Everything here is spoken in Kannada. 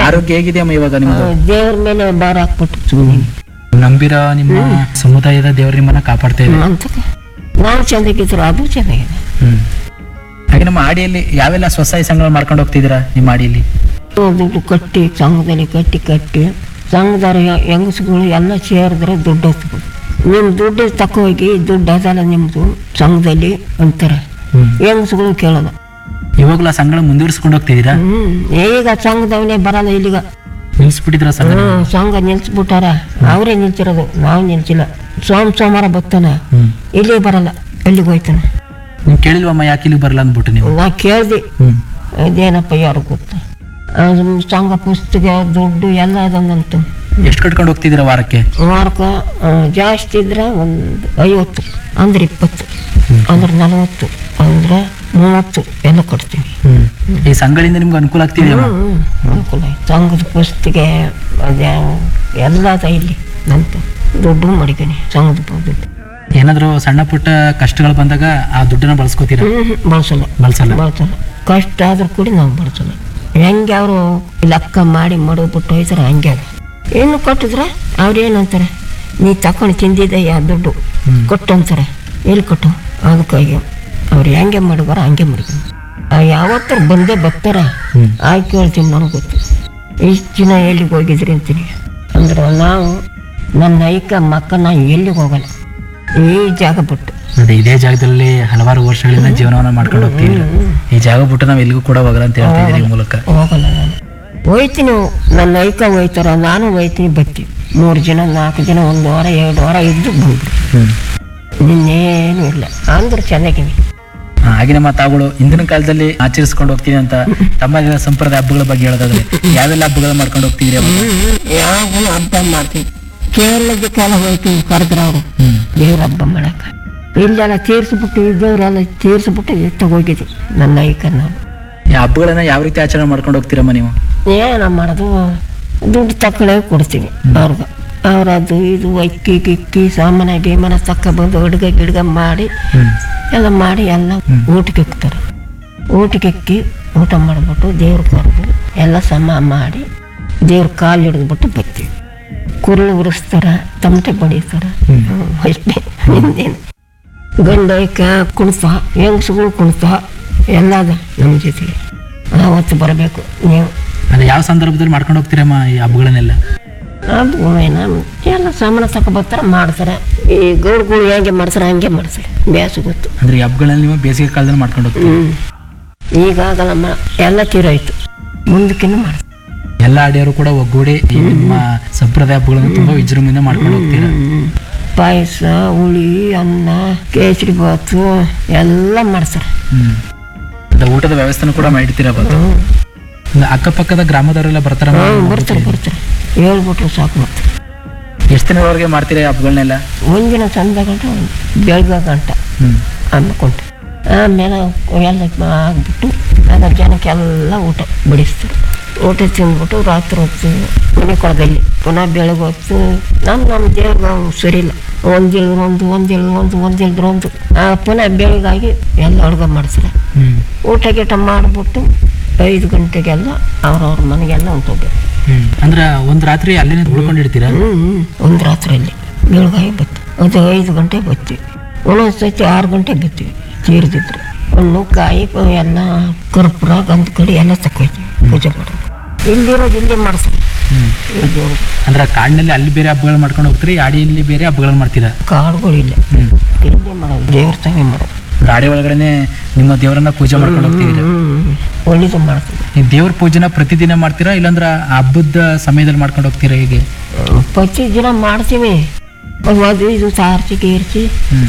ಆರೋಗ್ಯ ಹೇಗಿದೆ ಅಮ್ಮ ಇವಾಗ ನಿಮ್ದು ದೇವ್ರ ಮೇಲೆ ಭಾರ ಹಾಕ್ಬಿಟ್ಟು ಸುಮ್ಮನೆ ನಂಬಿರೋ ನಿಮ್ಮ ಸಮುದಾಯದ ದೇವರು ನಿಮ್ಮನ್ನ ಕಾಪಾಡ್ತಾ ಇದೆ ಅಂತಕ್ಕೆ ನಾವು ಚೆನ್ನಾಗಿದ್ರು ಅದು ಚೆನ್ನಾಗಿದೆ ಹ್ಮ್ ಹಾಗೆ ನಮ್ಮ ಆಡಿಯಲ್ಲಿ ಯಾವೆಲ್ಲ ಸ್ವಸಹಾಯ ಸಂಘಗಳು ಮಾಡ್ಕೊಂಡು ಹೋಗ್ತಿದ್ದೀರಾ ನಿಮ್ಮ ಆಡಿಯಲ್ಲಿ ದುಡ್ಡು ಕಟ್ಟಿ ಸಂಘದಲ್ಲಿ ಕಟ್ಟಿ ಕಟ್ಟಿ ಸಂಘದವ್ರ ಹೆಂಗಸುಗಳು ಎಲ್ಲ ಸೇರಿದ್ರೆ ದುಡ್ಡು ಹತ್ಬೇಕು ನಿಮ್ಮ ದುಡ್ಡು ತಕೋ ಹೋಗಿ ದುಡ್ಡು ಅದಲ್ಲ ನಿಮ್ಮದು ಸಂಘದಲ್ಲಿ ಅಂತಾರೆ ಹೆಂಗಸುಗಳು ಕೇಳೋದು ಇವಾಗಲೂ ಆ ಸಂಘಗಳು ಮುಂದುವರಿಸ್ಕೊಂಡು ಹೋಗ್ತಿದ್ದೀರಾ ಹ್ಮ್ ಈಗ ಸಂಘದವನೇ ಬರಲ್ಲ ಇಲ್ಲಿಗ ನಿಲ್ಸ್ಬಿಟ್ಟಿದ್ರ ಸಂಘ ಹ್ಮ್ ಸಂಘ ನಿಲ್ಸ್ಬಿಟ್ಟಾರ ಅವರೇ ನಿಲ್ಸಿರೋದು ನಾವು ನಿಲ್ಸಿಲ್ಲ ಸೋಮ ಸೋಮವಾರ ಬರ್ತಾನೆ ಹ್ಮ್ ಇಲ್ಲಿ ಬರಲ್ಲ ಎಲ್ಲಿಗೆ ಹೋಯ್ತಾನೆ ನೀವು ಕೇಳಿಲ್ವಮ್ಮ ಯಾಕೆ ಇಲ್ಲಿ ಬರಲ್ಲ ಅಂದ್ಬಿಟ್ಟು ನೀವು ನಾ ಕೇಳ್ದೆ ಹ್ಮ್ ಇದೇನಪ್ಪ ಯಾರು ಗೊತ್ತು ಅದು ಸಂಘ ಪುಸ್ತಕ ದುಡ್ಡು ಎಲ್ಲ ಅದಂಗಂತು ಎಷ್ಟು ಕಟ್ಕೊಂಡು ಹೋಗ್ತಿದ್ದೀರಾ ವಾರಕ್ಕೆ ವಾರಕ್ಕೆ ಆ, ಜಾಸ್ತಿ ಇದ್ರೆ ಒಂದು ಐವತ್ತು ಅಂದ್ರೆ ಇಪ್ಪತ್ತು ಅಂದ್ರೆ ನಲವತ್ತು ಅಂದ್ರೆ ಮೂವತ್ತು ಎಲ್ಲ ಕೊಡ್ತೀವಿ ಈ ಸಂಘಗಳಿಂದ ನಿಮ್ಗೆ ಅನುಕೂಲ ಆಗ್ತಿದೆಯಮ್ಮ ಹ್ಮ್, ಅನುಕೂಲ ಆಯ್ತು ಸಂಘದ ಪುಸ್ತಕ ಅದ್ಯಾವ ಎಲ್ಲ ಅದ ಇಲ್ಲಿ ನಂತ ದುಡ್ಡು ಮಡಿಕಣಿ ಸಂಘದ ಪ- ದುಡ್ಡು ಏನಾದ್ರು ಸಣ್ಣ ಪುಟ್ಟ ಕಷ್ಟಗಳು ಬಂದಾಗ ಆ ದುಡ್ಡನ್ನ ಬಳಸ್ಕೋತೀರಾ ಹ್ಮ್ ಹ್ಮ್, ಬಳಸಲ್ಲ ಬಳಸಲ್ಲ ಬಳಸಲ್ಲ ಕಷ್ಟ ಆದ್ರೂ ಕೂಡ ನಾವು ಬಳಸಲ್ಲ ಹೆಂಗೆ ಅವರು ಲೆಕ್ಕ ಮಾಡಿ ಮಡಗ್ಬಿಟ್ಟು ಹೋಯ್ತಾರೆ ಹಂಗೆ ಅದು ಏನು ಕೊಟ್ಟಿದ್ರೆ ಅವ್ರು ಏನಂತಾರೆ ನೀ ತಕೊಂಡು ತಿಂದಿದ್ದೆ ಯಾ ದುಡ್ಡು ಕೊಟ್ಟು ಅಂತಾರೆ ಎಲ್ಲಿ ಕೊಟ್ಟು ಅದಕ್ಕಾಗಿ ಅವ್ರು ಹೆಂಗೆ ಮಡಗಾರ ಹಂಗೆ ಮಡಗ ಯಾವತ್ತರ ಬಂದೇ ಬರ್ತಾರ ಆಯ್ಕೆ ಹೇಳ್ತೀನಿ ನನಗೆ ಗೊತ್ತು ಇಷ್ಟು ದಿನ ಎಲ್ಲಿಗೆ ಹೋಗಿದ್ರಿ ಅಂತೀನಿ ಅಂದ್ರೆ ನಾವು ನನ್ನ ಐಕ ಮಕ್ಕಳನ್ನ ಎಲ್ಲಿಗೆ ಹೋಗಲ್ಲ ಈ ಜಾಗ ಬಿಟ್ಟು ಅದೇ ಇದೇ ಜಾಗದಲ್ಲಿ ಹಲವಾರು ವರ್ಷಗಳಿಂದ ಜೀವನವನ್ನ ಮಾಡ್ಕೊಂಡು ಹೋಗ್ತಿದ್ದೀರಾ ಈ ಜಾಗ ಬಿಟ್ಟು ನಾವ್ ಎಲ್ಲಿಗೂ ಕೂಡ ಹೋಗಲ್ಲ ಅಂತ ಹೇಳ್ತಾ ಇದ್ದೀರಿ ಈ ಮೂಲಕ ಹೋಗಲ್ಲ ನಾನು ಹೋಯ್ತೀನಿ ನನ್ನ ಐಕ ಹೋಯ್ತಾರ ನಾನು ಹೋಯ್ತೀನಿ ಬರ್ತೀವಿ ಮೂರು ಜನ ನಾಲ್ಕು ಜನ ಒಂದು ವಾರ ಎರಡು ವಾರ ಇದ್ದು ಬಂದ್ರು ನಿನ್ನೇನು ಇಲ್ಲ ಅಂದ್ರೆ ಚೆನ್ನಾಗಿವಿ ಆ, ಹಾಗೆ ನಮ್ಮ ತಾವುಗಳು ಹಿಂದಿನ ಕಾಲದಲ್ಲಿ ಆಚರಿಸ್ಕೊಂಡು ಹೋಗ್ತೀನಿ ಅಂತ ತಮ್ಮ ಸಂಪ್ರದಾಯ ಹಬ್ಬಗಳ ಬಗ್ಗೆ ಹೇಳೋದಾದ್ರೆ ಯಾವೆಲ್ಲ ಹಬ್ಬಗಳ ಮಾಡ್ಕೊಂಡು ಹೋಗ್ತಿದ್ದೀರಿ ಅವಾಗ? ಯಾವ ಹಬ್ಬ ಮಾಡ್ತೀವಿ ಕೇರಳದ ಕಾಲ ಹೋಯ್ತೀವಿ ಕರೆದ್ರ ಅವರು ಹ್ಮ್ ದೇವ್ರ ಹಬ್ಬ ಮಾಡಕ ಇಲ್ಲೆಲ್ಲ ತೀರ್ಸ್ಬಿಟ್ಟು ಇದ್ದವರೆಲ್ಲ ತೀರ್ಸ್ಬಿಟ್ಟು ಹೋಗಿದ್ವಿ ನನ್ನ ಐಕ ನಾವು ಈ ಹಬ್ಬಗಳನ್ನ ಯಾವ ರೀತಿ ಆಚರಣೆ ಮಾಡ್ಕೊಂಡು ಹೋಗ್ತೀರಮ್ಮ ನೀವು ಏನ ಮಾಡೋದು ದುಡ್ಡು ತಕ್ಕಳೆ ಕೊಡ್ತೀವಿ ಅವ್ರಿಗೆ ಅವ್ರದ್ದು ಇದು ಅಕ್ಕಿ ಗಿಕ್ಕಿ ಸಾಮಾನ ಗೀಮಾನ ತಕ್ಕ ಬಂದು ಅಡುಗೆ ಗಿಡ್ಗ ಮಾಡಿ ಹ್ಮ್ ಎಲ್ಲ ಮಾಡಿ ಎಲ್ಲ ಊಟಕ್ಕೆ ಇಕ್ತಾರೆ ಊಟಕ್ಕೆ ಇಕ್ಕಿ ಊಟ ಮಾಡಿಬಿಟ್ಟು ದೇವ್ರ ಕರೆದು ಎಲ್ಲ ಸಮ ಮಾಡಿ ದೇವ್ರ ಕಾಲು ಹಿಡಿದ್ಬಿಟ್ಟು ಬರ್ತೀವಿ ಕುರುಳು ಉರಿಸ್ತಾರ ತಮಟೆ ಬಡಿತಾರ ಅಷ್ಟೇ ಇನ್ನೇನು ಗಂಡ ಐಕ ಕುಣಿತ ಹೆಂಗಸುಗಳು ಕುಣಿತ ಎಲ್ಲ ಅದ ನಮ್ಮ ಜೊತೆಗೆ ಆವತ್ತು ಬರಬೇಕು ನೀವು ಅದೇ ಯಾವ ಸಂದರ್ಭದಲ್ಲಿ ಮಾಡ್ಕೊಂಡು ಹೋಗ್ತೀರಮ್ಮ ಈ ಹಬ್ಬಗಳನ್ನೆಲ್ಲ ಅದು ಏನ ಎಲ್ಲ ಸಾಮಾನು ತಕ ಬರ್ತಾರೆ ಮಾಡ್ತಾರೆ ಈ ಗೌಡ್ಗಳು ಹೇಗೆ ಮಾಡ್ತಾರೆ ಹಂಗೆ ಮಾಡ್ತಾರೆ ಬ್ಯಾಸು ಗೊತ್ತು ಅಂದ್ರೆ ಈ ಹಬ್ಬಗಳನ್ನ ನೀವು ಬೇಸಿಗೆ ಕಾಲದಲ್ಲಿ ಮಾಡ್ಕೊಂಡು ಹೋಗ್ತೀರಿ ಹ್ಮ್ ಈಗ ಆಗಲ್ಲ ಮ- ಎಲ್ಲ ತೀರೋಯ್ತು ಮುಂದಕ್ಕಿನ್ನೂ ಮಾಡ್ತಾರೆ ಎಲ್ಲ ಆಡಿಯವರು ಕೂಡ ಒಗ್ಗೂಡಿ ಈ ನಿಮ್ಮ ಸಂಪ್ರದಾಯ ಹಬ್ಬಗಳನ್ನು ತುಂಬಾ ವಿಜೃಂಭಣೆ ಮಾಡ್ಕೊಂಡು ಹೋಗ್ತೀರಾ ಪಾಯಸ ಹುಳಿ ಅನ್ನ ಕೇಸರಿ ಬಾತು ಎಲ್ಲ ಮಾಡ್ತಾರೆ ಹ್ಮ್ ಅದೇ ಊಟದ ವ್ಯವಸ್ಥೆನೂ ಕೂಡ ಮಾಡಿರ್ತೀರ ಅವತ್ತು ಹ್ಮ್. ಒಂದು ಅಕ್ಕಪಕ್ಕದ ಗ್ರಾಮದವರೆಲ್ಲ ಬರ್ತಾರ ಹ್ಮ್, ಬರ್ತಾರೆ ಬರ್ತಾರೆ ಹೇಳ್ಬಿಟ್ರು ಸಾಕು ಬರ್ತಾರೆ ಎಷ್ಟು ದಿನದವರೆಗೆ ಮಾಡ್ತೀರಾ ಈ ಹಬ್ಬಗಳನ್ನೆಲ್ಲ ಒಂದಿನ ಸಂಜೆ ಗಂಟ ಬೆಳಗ್ಗೆ ಗಂಟ ಹ್ಮ್ ಅಂದ್ಕೊಂಡು ಆಮೇಲೆ ಎಲ್ಲ ಆಗ್ಬಿಟ್ಟು ಆಗ ಜನಕ್ಕೆಲ್ಲ ಊಟ ಬಡಿಸ್ತಾರೆ ಊಟ ತಿಂದ್ಬಿಟ್ಟು ರಾತ್ರಿ ಹೊತ್ತು ಮನೆ ಕೊಡದಲ್ಲಿ ಪುನಃ ಬೆಳಗ್ಗೆ ಹೊತ್ತು ನಮ್ಮ ನಮ್ಮ ದೇವ್ರಿಗೆ ಸರಿ ಇಲ್ಲ ಒಂದಿಲ್ದ್ರ ಒಂದು ಒಂದಿಲ್ದ್ರ ಒಂದು ಒಂದಿಲ್ದ್ರ ಒಂದು ಆ, ಪುನಃ ಬೆಳಗಾಗಿ ಎಲ್ಲ ಅಡುಗೆ ಮಾಡ್ತಾರೆ ಹ್ಮ್ ಊಟ ಗೀಟ ಮಾಡಿಬಿಟ್ಟು ಐದು ಗಂಟೆಗೆಲ್ಲ ಅವ್ರವ್ರ ಮನೆಗೆಲ್ಲ ಹೊಂಟೋಗ್ಬೇಕು ಹ್ಮ್ ಅಂದ್ರ ಒಂದ್ ರಾತ್ರಿ ಅಲ್ಲೇನೆ ಉಳ್ಕೊಂಡಿರ್ತೀರಾ ಹ್ಞೂ ಒಂದು ರಾತ್ರಿಯಲ್ಲಿ ಬೆಳಗಾಗಿ ಬತ್ತು ಅದು ಐದು ಗಂಟೆ ಬರ್ತೀವಿ ಒಂದೊಂದು ಸತಿ ಆರು ಗಂಟೆ ಬರ್ತೀವಿ ತೀರ್ದಿದ್ರೆ ಹಣ್ಣು ಕಾಯಿ ಪ- ಎಲ್ಲ ಕರ್ಪೂರ ಗಂಧ ಕಡಿ ಎಲ್ಲ ತಕೊಯ್ತೀವಿ ಪೂಜೆ ಮಾಡೋದು ಇಲ್ಲಿರೋದು ಇಲ್ಲಿ ಮಾಡಿಸ್ತೀವಿ ಹ್ಮ್ ಇಲ್ಲಿ ಅಂದ್ರ ಕಾಡಿನಲ್ಲಿ ಅಲ್ಲಿ ಬೇರೆ ಹಬ್ಬಗಳು ಮಾಡ್ಕೊಂಡು ಹೋಗ್ತೀರಿ ಆಡಿಯಲ್ಲಿ ಬೇರೆ ಹಬ್ಬಗಳು ಮಾಡ್ತೀರಾ ಕಾಡುಗಳಿಲ್ಲ ಹ್ಮ್ ಇಲ್ಲಿ ಮಾಡೋದು ದೇವ್ರ ತಾವೇ ಮಾಡೋದು ಗಾಡಿ ಒಳಗಡೆನೆ ನಿಮ್ಮ ದೇವರನ್ನ ಪೂಜೆ ಮಾಡ್ಕೊಂಡು ಹೋಗ್ತಿದ್ದೀರಾ ಹ್ಞೂ ಒಳ್ಳೇದು ಮಾಡ್ತೀವಿ ಈ ದೇವ್ರ ಪೂಜೆನ ಪ್ರತಿದಿನ ಮಾಡ್ತೀರಾ ಇಲ್ಲಾಂದ್ರ ಆ ಹಬ್ಬದ ಸಮಯದಲ್ಲಿ ಮಾಡ್ಕೊಂಡು ಹೋಗ್ತೀರಾ ಹೇಗೆ ಪ್ರತಿ ದಿನ ಮಾಡ್ತೀವಿ ಅದು ಇದು ಸಾರಿಸಿ ಗೀರ್ಸಿ ಹ್ಮ್